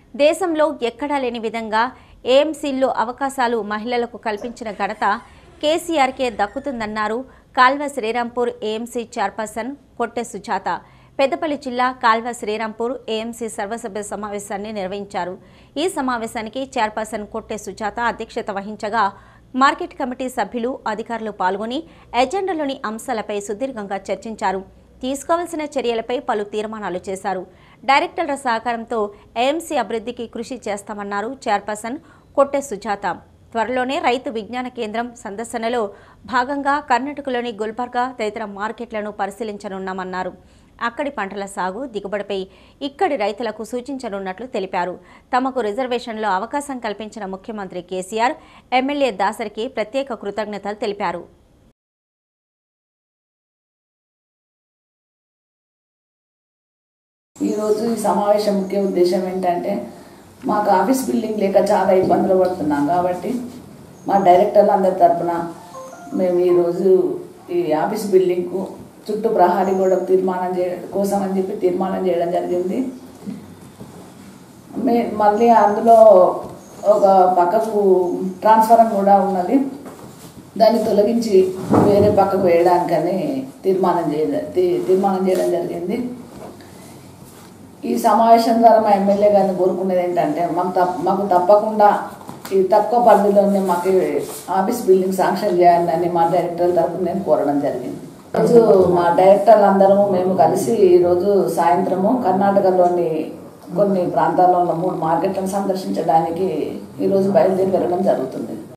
దేశంలో ఎక్కడా లేని విధంగా ఏఎంసీల్లో అవకాశాలు మహిళలకు కల్పించిన ఘనత కేసీఆర్కే దక్కుతుందన్నారు కాల్వ శ్రీరాంపూర్ ఏఎంసీ చైర్పర్సన్ కొట్టె సుజాత పెద్దపల్లి జిల్లా కాల్వ శ్రీరాంపూర్ ఏఎంసీ సర్వసభ్య సమావేశాన్ని నిర్వహించారు ఈ సమావేశానికి చైర్పర్సన్ కొట్టె సుజాత అధ్యక్షత వహించగా మార్కెట్ కమిటీ సభ్యులు అధికారులు పాల్గొని ఎజెండాలోని అంశాలపై సుదీర్ఘంగా చర్చించారు తీసుకోవాల్సిన చర్యలపై పలు తీర్మానాలు చేశారు డైరెక్టర్ల సహకారంతో ఏఎంసీ అభివృద్ధికి కృషి చేస్తామన్నారు చైర్పర్సన్ కొట్టె సుజాత త్వరలోనే రైతు విజ్ఞాన కేంద్రం సందర్శనలో భాగంగా కర్ణాటకలోని గుల్బర్గా తదితర మార్కెట్లను పరిశీలించనున్నామన్నారు అక్కడి పంటల సాగు దిగుబడిపై ఇక్కడి రైతులకు సూచించనున్నట్లు తెలిపారు తమకు రిజర్వేషన్లో అవకాశం కల్పించిన ముఖ్యమంత్రి కేసీఆర్ ఎమ్మెల్యే దాసరికి ప్రత్యేక కృతజ్ఞతలు తెలిపారు ఈరోజు ఈ సమావేశం ముఖ్య ఉద్దేశం ఏంటంటే మాకు ఆఫీస్ బిల్డింగ్ లేక చాలా ఇబ్బందులు పడుతున్నాం కాబట్టి మా డైరెక్టర్లు అందరి తరపున మేము ఈరోజు ఈ ఆఫీస్ బిల్డింగ్కు చుట్టూ ప్రహారీ కూడా తీర్మానం చేయడం కోసం అని చెప్పి తీర్మానం చేయడం జరిగింది మే మళ్ళీ అందులో ఒక పక్కకు ట్రాన్స్ఫరం కూడా ఉన్నది దాన్ని తొలగించి వేరే పక్కకు వేయడానికని తీర్మానం చేయ తీ- తీర్మానం చేయడం జరిగింది ఈ సమావేశం ద్వారా మా ఎమ్మెల్యే గారిని కోరుకునేది ఏంటంటే మాకు తప్ప మాకు తప్పకుండా ఈ తక్కువ పరిధిలోనే మాకు ఆఫీస్ బిల్డింగ్ శాంక్షన్ చేయాలని మా డైరెక్టర్ తరపున నేను కోరడం జరిగింది ఈరోజు మా డైరెక్టర్లు అందరము మేము కలిసి ఈరోజు సాయంత్రము కర్ణాటకలోని కొన్ని ప్రాంతాల్లో ఉన్న మూడు మార్కెట్లను సందర్శించడానికి ఈరోజు బయలుదేరి వెళ్ళడం జరుగుతుంది